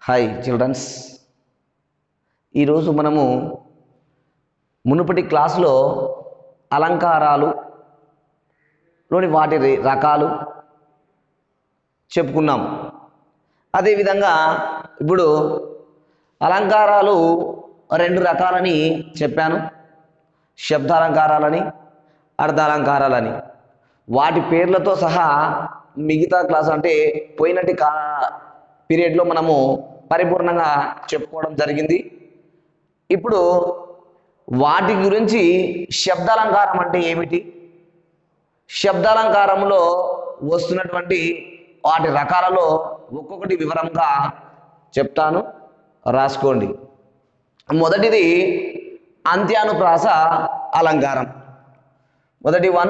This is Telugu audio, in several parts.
హాయ్ చిల్డ్రన్స్ ఈరోజు మనము మునుపటి క్లాసులో అలంకారాలు లోని వాటి రి- రకాలు చెప్పుకున్నాం అదేవిధంగా ఇప్పుడు అలంకారాలు రెండు రకాలని చెప్పాను శబ్దాలంకారాలని అర్ధాలంకారాలని వాటి పేర్లతో సహా మిగతా క్లాస్ అంటే పోయినటి కా పీరియడ్లో మనము పరిపూర్ణంగా చెప్పుకోవడం జరిగింది ఇప్పుడు వాటి గురించి శబ్దాలంకారం అంటే ఏమిటి శబ్దాలంకారంలో వస్తున్నటువంటి వాటి రకాలలో ఒక్కొక్కటి వివరంగా చెప్తాను రాసుకోండి మొదటిది అంత్యానుప్రాస అలంకారం మొదటి వన్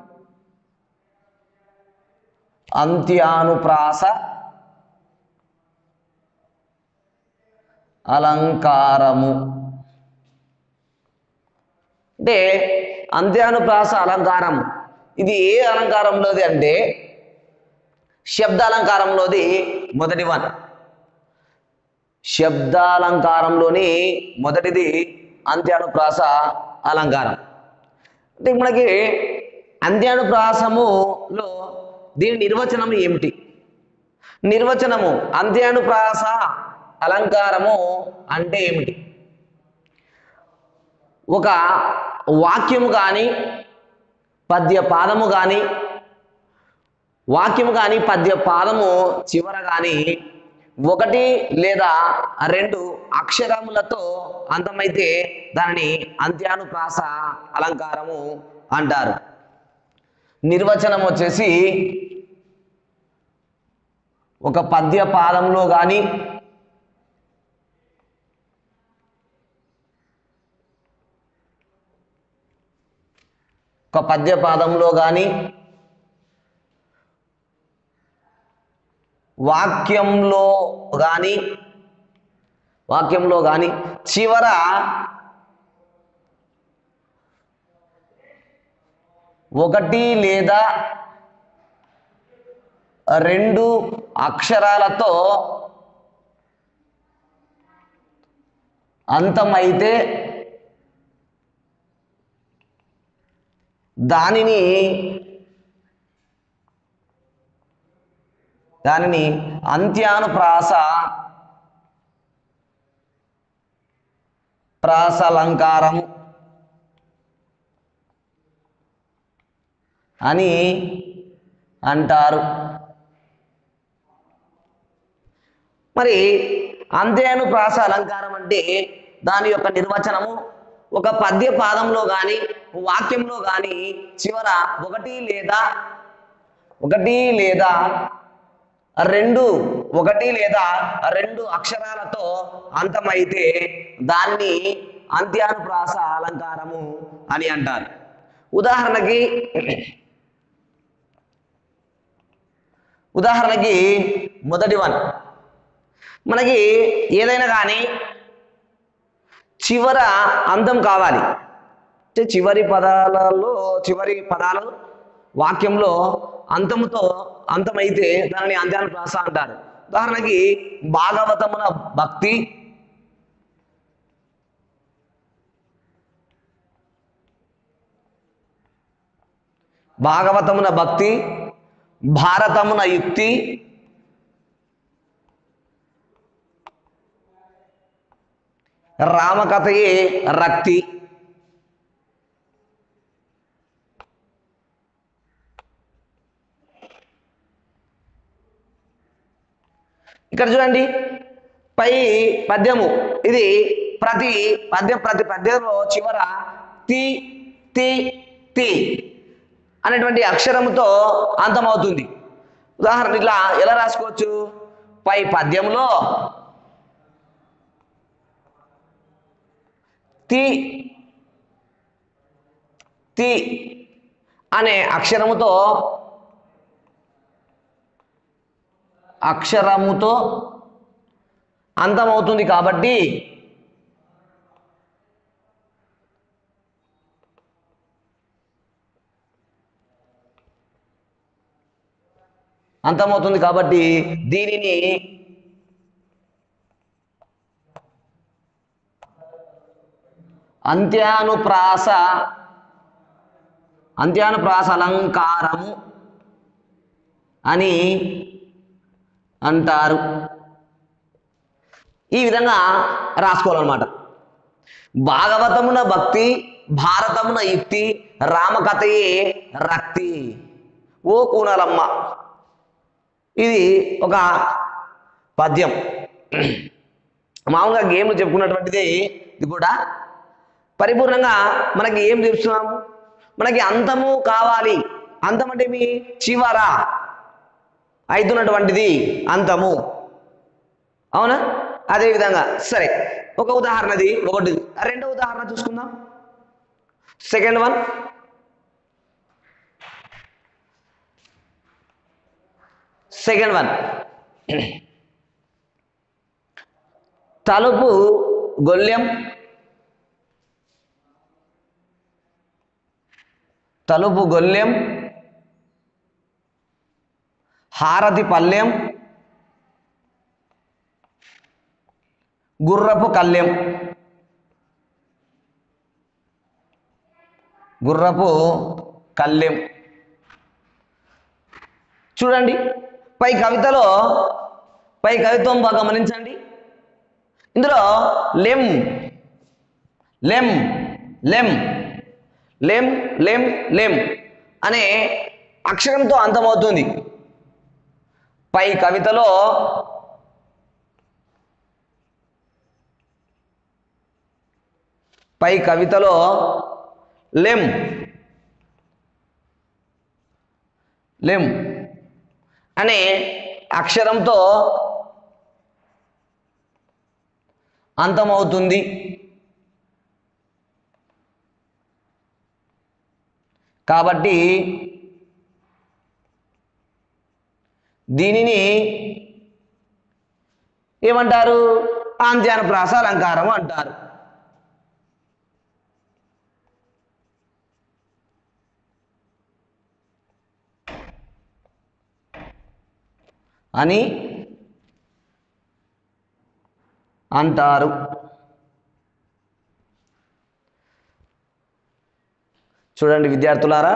అంత్యానుప్రాస అలంకారము అంటే అంత్యానుప్రాస అలంకారం ఇది ఏ అలంకారంలోది అంటే శబ్దాలంకారంలోది మొదటి వన్ శబ్దాలంకారంలోని మొదటిది అంత్యానుప్రాస అలంకారం అంటే మనకి అంత్యానుప్రాసములో దీని నిర్వచనం ఏమిటి నిర్వచనము అంత్యానుప్రాస అలంకారము అంటే ఏమిటి ఒక వాక్యము కానీ పద్య పాదము కానీ వాక్యము కానీ పద్య పాదము చివర కానీ ఒకటి లేదా రెండు అక్షరములతో అంతమైతే దానిని అంత్యానుప్రాస అలంకారము అంటారు నిర్వచనం వచ్చేసి ఒక పద్య పాదంలో కానీ ఒక పద్య పాదంలో కానీ వాక్యంలో కానీ వాక్యంలో కానీ చివర ఒకటి లేదా రెండు అక్షరాలతో అంతమైతే దానిని దానిని అంత్యానుప్రాస ప్రాసలంకారము అని అంటారు మరి అంత్యానుప్రాస అలంకారం అంటే దాని యొక్క నిర్వచనము ఒక పద్య పాదంలో కానీ వాక్యంలో కానీ చివర ఒకటి లేదా ఒకటి లేదా రెండు ఒకటి లేదా రెండు అక్షరాలతో అంతమైతే దాన్ని అంత్యానుప్రాస అలంకారము అని అంటారు ఉదాహరణకి ఉదాహరణకి మొదటి వన్ మనకి ఏదైనా కానీ చివర అంతం కావాలి అంటే చివరి పదాలలో చివరి పదాలు వాక్యంలో అంతముతో అంతమైతే దానిని అంత్యానుప్రాస అంటారు ఉదాహరణకి భాగవతమున భక్తి భాగవతమున భక్తి భారతమున యుక్తి రామకథయే రక్తి ఇక్కడ చూడండి పై పద్యము ఇది ప్రతి పద్యం ప్రతి పద్యంలో చివర తి తి తి అనేటువంటి అక్షరముతో అంతమవుతుంది ఉదాహరణ ఇట్లా ఎలా రాసుకోవచ్చు పై పద్యంలో తి తి అనే అక్షరముతో అక్షరముతో అంతమవుతుంది కాబట్టి అంతమవుతుంది కాబట్టి దీనిని అంత్యానుప్రాస అంత్యానుప్రాస అలంకారము అని అంటారు ఈ విధంగా రాసుకోవాలన్నమాట భాగవతమున భక్తి భారతమున యుక్తి రామకథయే రక్తి ఓ కూనలమ్మ ఇది ఒక పద్యం మామూలుగా గేమ్లు చెప్పుకున్నటువంటిది ఇది కూడా పరిపూర్ణంగా మనకి ఏం తెలుస్తున్నాము మనకి అంతము కావాలి అంతం అంటే మీ చివర అవుతున్నటువంటిది అంతము అవునా అదే విధంగా సరే ఒక ఉదాహరణది ఒకటి రెండో ఉదాహరణ చూసుకుందాం సెకండ్ వన్ సెకండ్ వన్ తలుపు గొల్లెం తలుపు గొల్లెం హారతి పల్లెం గుర్రపు కళ్యం గుర్రపు కళ్యం చూడండి పై కవితలో పై కవిత్వం బాగా గమనించండి ఇందులో లెం లెం లెం లెం లెం లెం అనే అక్షరంతో అంతమవుతుంది పై కవితలో పై కవితలో లెం లెం అనే అక్షరంతో అంతమవుతుంది కాబట్టి దీనిని ఏమంటారు ఆంధ్యానుప్రాస అలంకారం అంటారు అని అంటారు చూడండి విద్యార్థులారా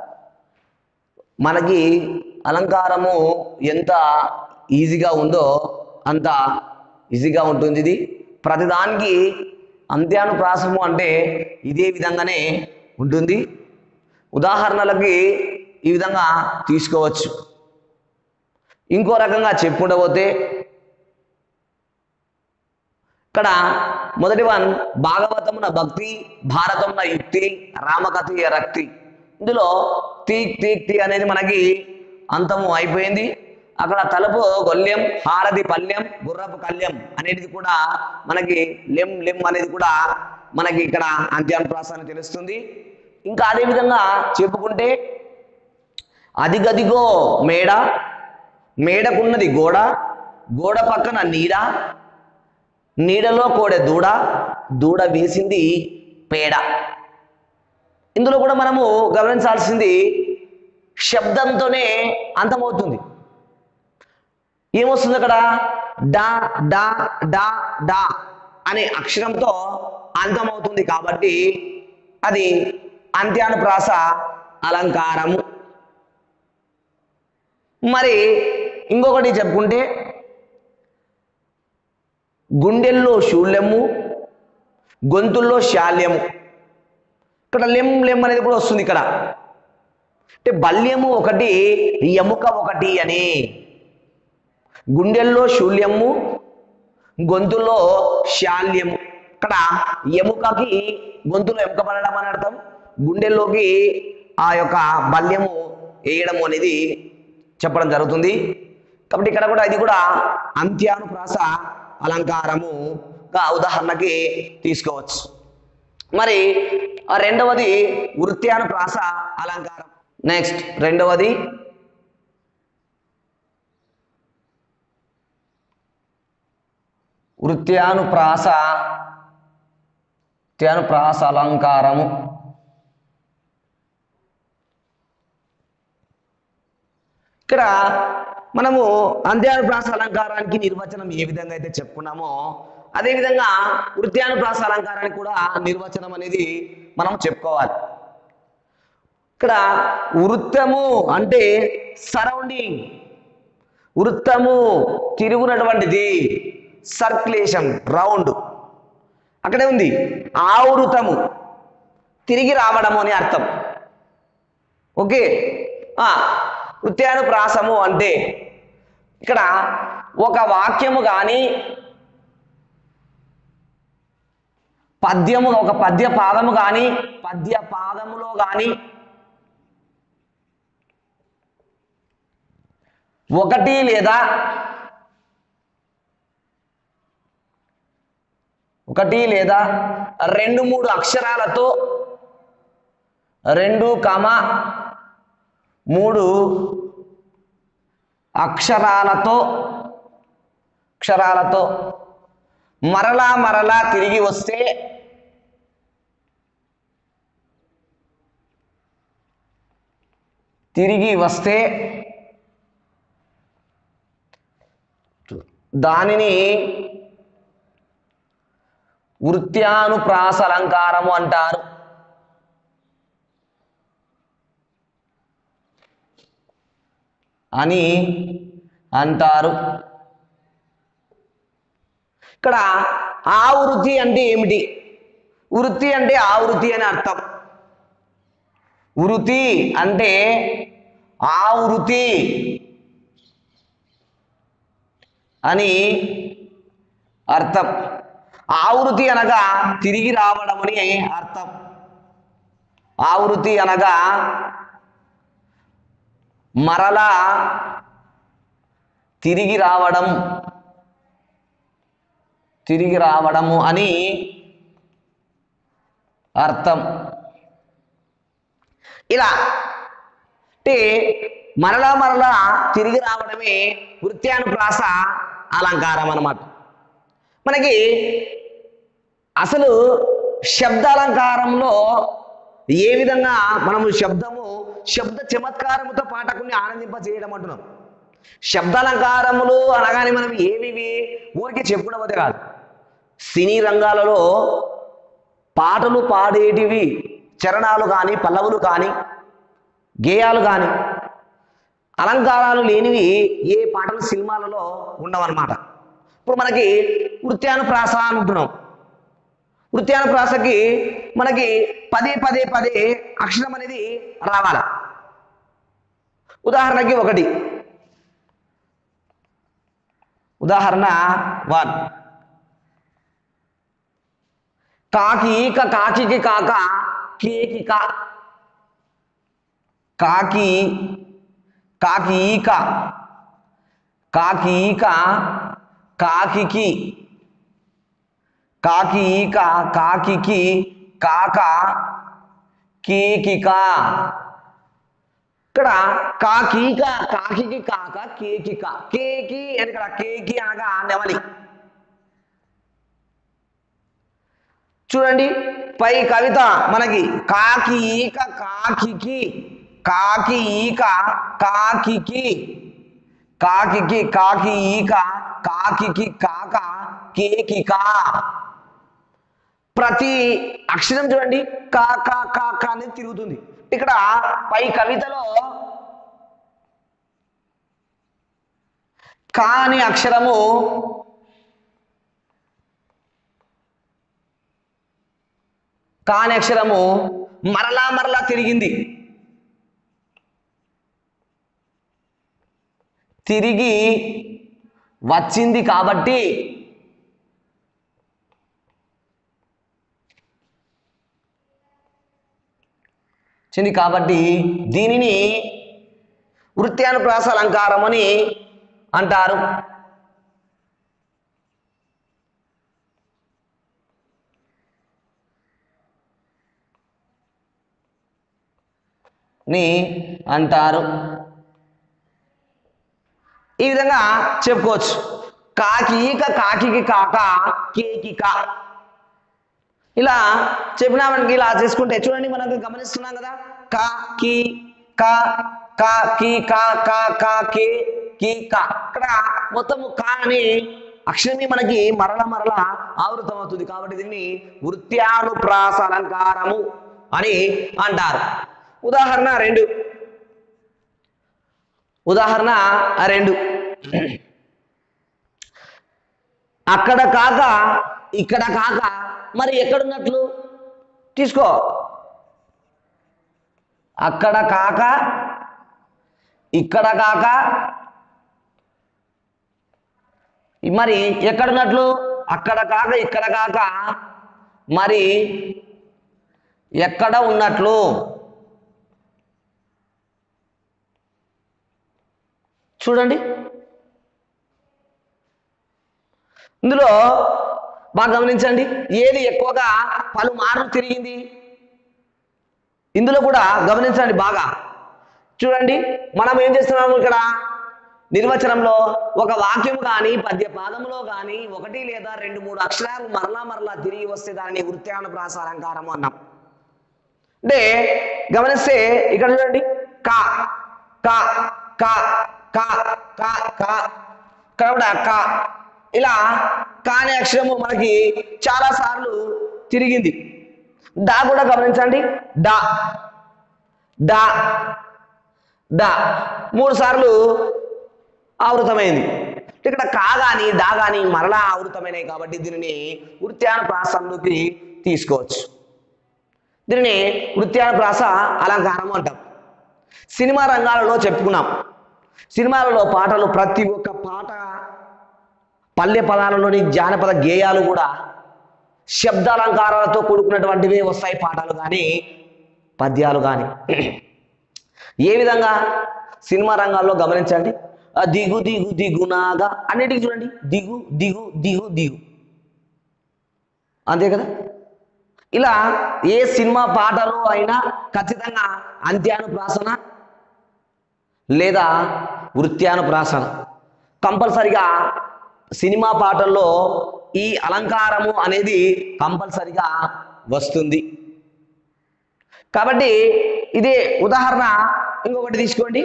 మనకి అలంకారము ఎంత ఈజీగా ఉందో అంత ఈజీగా ఉంటుంది ఇది ప్రతిదానికి అంత్యానుప్రాసము అంటే ఇదే విధంగానే ఉంటుంది ఉదాహరణలకి ఈ విధంగా తీసుకోవచ్చు ఇంకో రకంగా చెప్పుకుంటూ పోతే ఇక్కడ మొదటి వన్ భాగవతమున భక్తి భారతమున యుక్తి రామకథ రక్తి ఇందులో తీక్ తీక్ తీ అనేది మనకి అంతము అయిపోయింది అక్కడ తలుపు గొల్యం హారది పల్లెం గుర్రపు కళ్యం అనేది కూడా మనకి లెం లెం అనేది కూడా మనకి ఇక్కడ అంత్యానుప్రాస అని తెలుస్తుంది ఇంకా అదే విధంగా చెప్పుకుంటే అదిగదిగో మేడ మేడకున్నది గోడ గోడ పక్కన నీడ నీడలో కోడె దూడ దూడ వేసింది పేడ ఇందులో కూడా మనము గమనించాల్సింది శబ్దంతోనే అంతమవుతుంది ఏమొస్తుంది అక్కడ డా డా డా డా అనే అక్షరంతో అంతమవుతుంది కాబట్టి అది అంత్యానుప్రాస అలంకారము మరి ఇంకొకటి చెప్పుకుంటే గుండెల్లో శూల్యము గొంతుల్లో శాల్యము ఇక్కడ లెం లెం అనేది కూడా వస్తుంది ఇక్కడ అంటే బల్యము ఒకటి ఎముక ఒకటి అని గుండెల్లో శూల్యము గొంతులో శాల్యము ఇక్కడ ఎముకకి గొంతులో ఎముక పడడం అని అర్థం గుండెల్లోకి ఆ యొక్క బల్యము వేయడం అనేది చెప్పడం జరుగుతుంది కాబట్టి ఇక్కడ కూడా ఇది కూడా అంత్యానుప్రాస అలంకారముగా ఉదాహరణకి తీసుకోవచ్చు మరి ఆ రెండవది వృత్యానుప్రాస అలంకారం నెక్స్ట్ రెండవది వృత్యానుప్రాస వృత్యానుప్రాస అలంకారము ఇక్కడ మనము అంత్యానుప్రాస అలంకారానికి నిర్వచనం ఏ విధంగా అయితే చెప్పుకున్నామో అదేవిధంగా వృత్యానుప్రాస అలంకారానికి కూడా నిర్వచనం అనేది మనం చెప్పుకోవాలి ఇక్కడ వృత్తము అంటే సరౌండింగ్ వృత్తము తిరుగునటువంటిది సర్క్యులేషన్ రౌండ్ అక్కడే ఉంది ఆవృతము తిరిగి రావడము అని అర్థం ఓకే ఆ, వృత్యానుప్రాసము అంటే ఇక్కడ ఒక వాక్యము కానీ పద్యము ఒక పద్య పాదము కానీ పద్య పాదములో కానీ ఒకటి లేదా ఒకటి లేదా రెండు మూడు అక్షరాలతో రెండు కమ మూడు అక్షరాలతో అక్షరాలతో మరలా మరలా తిరిగి వస్తే తిరిగి వస్తే దానిని వృత్యానుప్రాస అలంకారము అంటారు అని అంటారు ఇక్కడ ఆవృత్తి అంటే ఏమిటి వృత్తి అంటే ఆవృత్తి అని అర్థం వృత్తి అంటే ఆవృత్తి అని అర్థం ఆవృత్తి అనగా తిరిగి రావడం అని అర్థం ఆవృత్తి అనగా మరలా తిరిగి రావడం తిరిగి రావడము అని అర్థం ఇలా అంటే మరలా మరలా తిరిగి రావడమే వృత్యానుప్రాస అలంకారం అన్నమాట మనకి అసలు శబ్దాలంకారంలో ఏ విధంగా మనము శబ్దము శబ్ద చమత్కారముతో పాఠకుని ఆనందింప చేయడం అంటున్నాం శబ్దాలంకారములు అనగానే మనం ఏమివి ఊరికి చెప్పుకోవడం అయితే కాదు సినీ రంగాలలో పాటలు పాడేటివి చరణాలు కానీ పల్లవులు కానీ గేయాలు కానీ అలంకారాలు లేనివి ఏ పాటలు సినిమాలలో ఉండవన్నమాట ఇప్పుడు మనకి వృత్యానుప్రాస అని ఉంటున్నాం వృత్యానుప్రాసకి మనకి పదే పదే పదే అక్షరం అనేది రావాలి ఉదాహరణకి ఒకటి ఉదాహరణ వన్ కాకి ఈక కాకికి కాక కేకి కా కాకి కాకి ఈక కాకి ఈక కాకికి కాకి ఈక కాకికి కాక కేకిక ఇక్కడ కాకీక కాకికి కాక కేకిక కేకి అని ఇక్కడ కేకి అనగా నెమలి చూడండి పై కవిత మనకి కాకి ఈక కాకికి కాకి ఈక కాకికి కాకికి కాకి ఈక కాకికి కాక కేకిక ప్రతి అక్షరం చూడండి కా కా కా కా అనేది తిరుగుతుంది ఇక్కడ పై కవితలో కా అనే అక్షరము కా అనే అక్షరము మరలా మరలా తిరిగింది తిరిగి వచ్చింది కాబట్టి వచ్చింది కాబట్టి దీనిని వృత్యానుప్రాస అలంకారం అని అంటారు ని అంటారు ఈ విధంగా చెప్పుకోవచ్చు కాకి ఈక కాకికి కాక కేకి కా ఇలా చెప్పినామనికి ఇలా చేసుకుంటే చూడండి మనకు గమనిస్తున్నాం కదా కా కి కా కా కి కా కా కా కే కి కా ఇక్కడ మొత్తము కా అని అక్షరమే మనకి మరల మరల ఆవృతం అవుతుంది కాబట్టి దీన్ని వృత్యానుప్రాస అలంకారము అని అంటారు ఉదాహరణ రెండు ఉదాహరణ రెండు అక్కడ కాక ఇక్కడ కాక మరి ఎక్కడున్నట్లు తీసుకో అక్కడ కాక ఇక్కడ కాక మరి ఎక్కడున్నట్లు అక్కడ కాక ఇక్కడ కాక మరి ఎక్కడ ఉన్నట్లు చూడండి ఇందులో బాగా గమనించండి ఏది ఎక్కువగా పలుమార్లు తిరిగింది ఇందులో కూడా గమనించండి బాగా చూడండి మనం ఏం చేస్తున్నాము ఇక్కడ నిర్వచనంలో ఒక వాక్యం కానీ పద్య పాదంలో కానీ ఒకటి లేదా రెండు మూడు అక్షరాలు మరలా మరలా తిరిగి వస్తే దానిని వృత్యానుప్రాస అలంకారము అన్నాం అంటే గమనిస్తే ఇక్కడ చూడండి కా కా కా కా కా కా ఇక్కడ కూడా కా ఇలా కా అనే అక్షరము మనకి చాలా సార్లు తిరిగింది డా కూడా గమనించండి డా డా డా మూడు సార్లు ఆవృతమైంది ఇక్కడ కా గాని డా గాని మరలా ఆవృతమైనవి కాబట్టి దీనిని వృత్యాన ప్రాసంలోకి తీసుకోవచ్చు దీనిని వృత్యాన ప్రాస అలంకారం అంటాం సినిమా రంగాలలో చెప్పుకున్నాం సినిమాలలో పాటలు ప్రతి ఒక్క పాట పల్లె పదాలలోని జానపద గేయాలు కూడా శబ్దాలంకారాలతో కూడుకున్నటువంటివే వస్తాయి పాటలు కానీ పద్యాలు కానీ ఏ విధంగా సినిమా రంగాల్లో గమనించండి ఆ దిగు దిగు దిగునాగా అన్నిటికీ చూడండి దిగు దిగు దిగు దిగు అంతే కదా ఇలా ఏ సినిమా పాటలో అయినా ఖచ్చితంగా అంత్యానుప్రాసన లేదా వృత్యానుప్రాసన కంపల్సరిగా సినిమా పాటల్లో ఈ అలంకారము అనేది కంపల్సరిగా వస్తుంది కాబట్టి ఇదే ఉదాహరణ ఇంకొకటి తీసుకోండి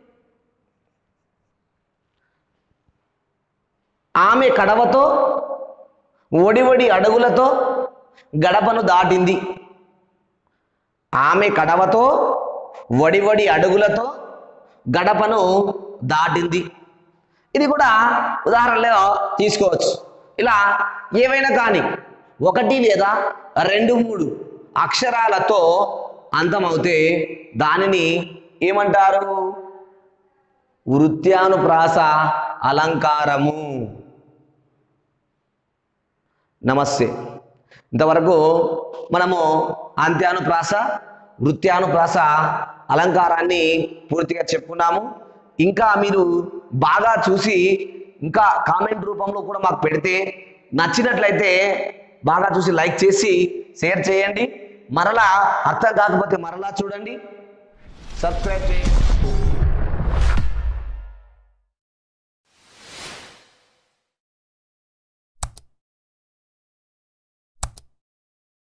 ఆమె కడవతో ఒడి ఒడి అడుగులతో గడపను దాటింది ఆమె కడవతో వడి వడి అడుగులతో గడపను దాటింది ఇది కూడా ఉదాహరణలో తీసుకోవచ్చు ఇలా ఏవైనా కానీ ఒకటి లేదా రెండు మూడు అక్షరాలతో అంతమవుతే దానిని ఏమంటారు వృత్యానుప్రాస అలంకారము నమస్తే ఇంతవరకు మనము అంత్యానుప్రాస వృత్యానుప్రాస అలంకారాన్ని పూర్తిగా చెప్పుకున్నాము ఇంకా మీరు బాగా చూసి ఇంకా కామెంట్ రూపంలో కూడా మాకు పెడితే నచ్చినట్లయితే బాగా చూసి లైక్ చేసి షేర్ చేయండి మరలా అర్థం కాకపోతే మరలా చూడండి సబ్స్క్రైబ్ చేయండి